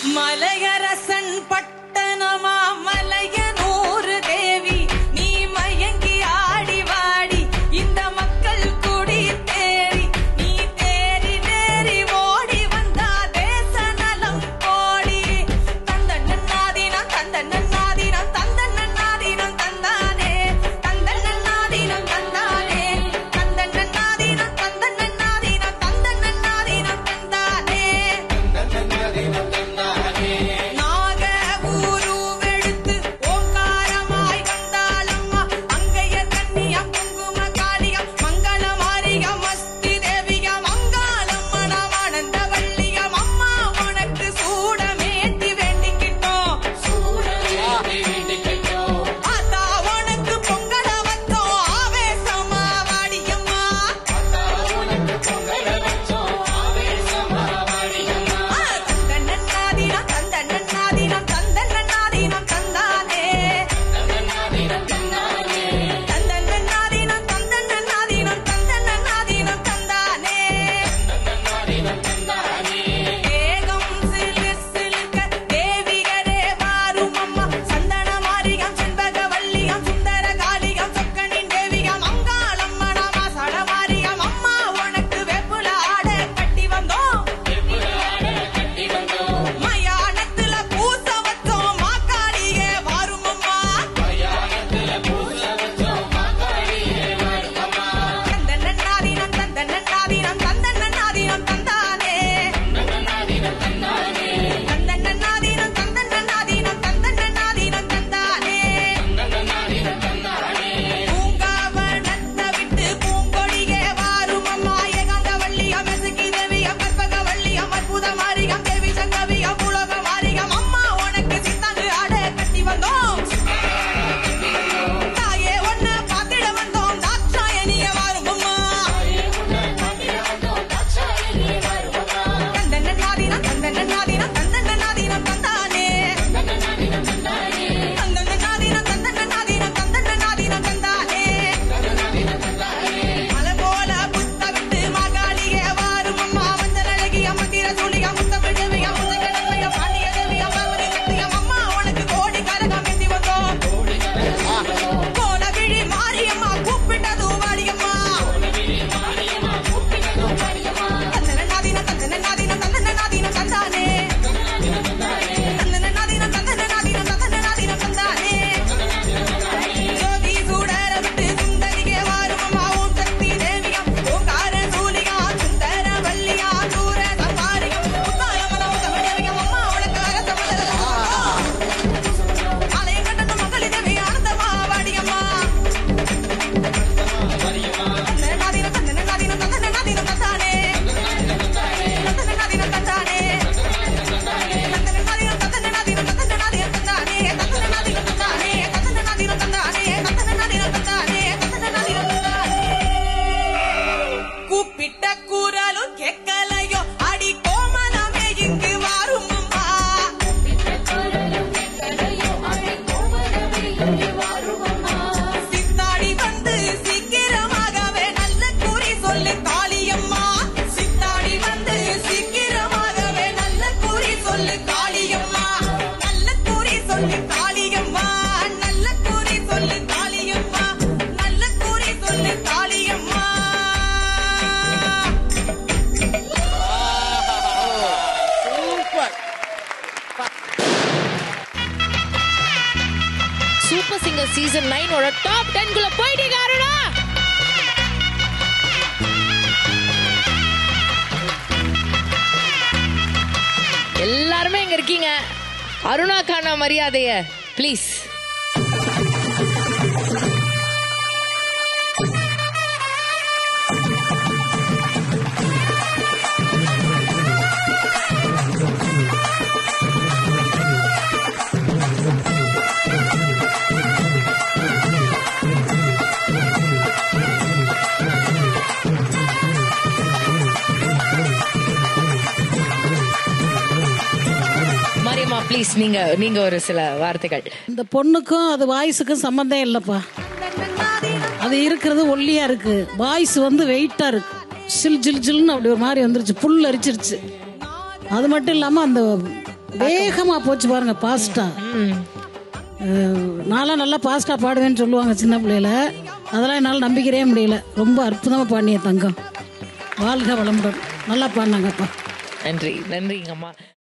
மலையரசன் பட்டணமா மலையனூர் தேவி நீ மயங்கி ஆடி வாடி இந்த மக்கள் குடி தேடி நீ தேறி தேறி ஓடி வந்தா தேச நலம் கோடி தந்தன்னாதீனம் தந்தன்னாதீனம் தந்தன்னாதீனம் தந்தானே தந்தன்னாதீனம் தந்தானே தந்தன்னாதீனம் தந்தன்னாதீனம் தந்தன்னாதீனம் தந்தானே நாக ஊருவெடுத்து ஓங்காரமாய் வந்தாளம்மா அங்கைய கன்னியம் குங்கும காளியம் மங்கள மாரியம் மஸ்தி தேவியம் மங்காளம்மனம் ஆனந்த வள்ளியம் அம்மா உனக்கு சூடமேத்தி வேண்டிக்கிட்டோம் ஆத்தா உனக்கு பொங்கல வச்சோம் ஆவேசமா வாடியம்மா ஆ, தந்தன்னன்னாதீனம் தந்தன்னன்னாதீனம் தந்தன்னன்னாதீனம் தந்தானே தந்தன்னன்னாதீனம் தந்தன்னன்னாதீனம் தந்தன்னன்னாதீனம் தந்தானே தேகம் சிலு சிலுக்க தேவிகரே வாரும் அம்மா சந்தன மாரிகம் செண்பக வள்ளியம் சுந்தர காளியம் சொக்கனின் தேவியம் அங்காளம்மனமா சடமாரியம் அம்மா உனக்கு வெப்புல ஆட கட்டி வந்தோம் மயானத்துல பூச வச்சோம் மாக்காளியே வாரும் அம்மா தந்தன்னன்னாதீனம் தந்தன்னன்னாதீனம் தந்தன்னன்னாதீனம் தந்தானே தந்தன்னன்னாதீனம் தந்தன்னன்னாதீனம் தந்தன்னன்னாதீனம் தந்தானே பூங்காவனத்தை விட்டு பூங்கொடியே வாரும் அம்மா ஏகாந்தவள்ளியம் எசுக்கி தேவியம் கற்பகவள்ளியம் அற்புத மாரியம் தேவி சங்கவியம் உலக மாரியம் அம்மா உனக்கு சித்தாங்கு ஆட கட்டி வந்தோம் தாயே ஒன்ன பாத்திட வந்தோம் தாட்சாயணிய வாரும் அம்மா தந்தன்னன்னாதீனம் தந்தன்னன்னாதீனம் தந்தன்னன்னாதீனம் தந்தானே தந்தன்னன்னாதீனம் தந்தன்னன்னாதீனம் தந்தன்னன்னாதீனம் தந்தானே மலை போல புத்த விட்டு மாகாளியே வாரும் அம்மா மஞ்சள் அழகிய மந்திர சூழிய முத்தமிழ் தேவிய முத்தகிழமைய பாண்டிய தேவிய பார்வதி சக்தியம் அம்மா உனக்கு கோடி கரகம் ஏந்தி வந்தோம் கோல விழி மாரியம்மா கூப்பிட்டது வாடியம்மா தந்தனநாதீனம் தந்தனநாதீனம் தந்தனநாதீனம் தந்தானே தந்தனநாதீனம் தந்தனநாதீனம் தந்தனநாதீனம் தந்தானே ஜோதி சூடர விட்டு சுந்தரிகே வாரும் அம்மா ஓம் சக்தி தேவியம் ஓங்கார சூலிகா சுந்தர வள்ளியா சூர சம்பாரியம் முத்தாயமனோ தமிழகம் அம்மா உனக்கு அரசமதலா ஆலயம் கட்டணும் மகளிர் தேவி ஆனந்தமா வாடியம்மா தந்தனநாதீனம் தந்தனநாதீனம் தந்தனநாதீனம் தந்தானே தந்தனநாதீனம் தந்தானே தந்தனநாதீனம் தந்தனநாதீனம் தந்தனநாதீனம் தந்தானே தந்தனநாதீனம் தந்தானே தந்தனநாதீனம் தந்தானே தந்தனநாதீனம் தந்தானே தந்தனநாதீனம் தந்தானே கூப்பிட்ட குரலும் கேட்கலையோ அடி கோமலமே இங்கு வாரும் அம்மா சித்தாடி வந்து சீக்கிரமாகவே நல்ல குறி சொல்லி காளியம்மா சித்தாடி வந்து சீக்கிரமாகவே நல்ல குறி சொல்லு காளியம்மா நல்ல குறி சொல்லு காளியம்மா நல்ல குறி சொல்லு காளியம்மா நல்ல குறி சொல்லு காளியம்மா சூப்பர் சிங்கர் சீசன் நைனோட டாப் டென் குள்ள போயிட்டீங்க அருணா எல்லாருமே இங்க இருக்கீங்க அருணாக்கான மரியாதைய ப்ளீஸ் மாரியம்மா ப்ளீஸ் நீங்க நீங்க ஒரு சில வார்த்தைகள் இந்த பொண்ணுக்கும் அது வாய்ஸுக்கும் சம்மந்தம் இல்லைப்பா அது இருக்கிறது ஒல்லியா இருக்கு வாய்ஸ் வந்து வெயிட்டா இருக்கு சில் ஜில் ஜில்னு அப்படி ஒரு மாதிரி வந்துருச்சு புல் அரிச்சிருச்சு அது மட்டும் இல்லாம அந்த வேகமா போச்சு பாருங்க பாஸ்டா நான்லாம் நல்லா பாஸ்டா பாடுவேன்னு சொல்லுவாங்க சின்ன பிள்ளையில அதெல்லாம் என்னால் நம்பிக்கிறே முடியல ரொம்ப அற்புதமாக பாடிய தங்கம் வாழ்க வளமுடன் நல்லா பாடினாங்கப்பா நன்றி நன்றிங்கம்மா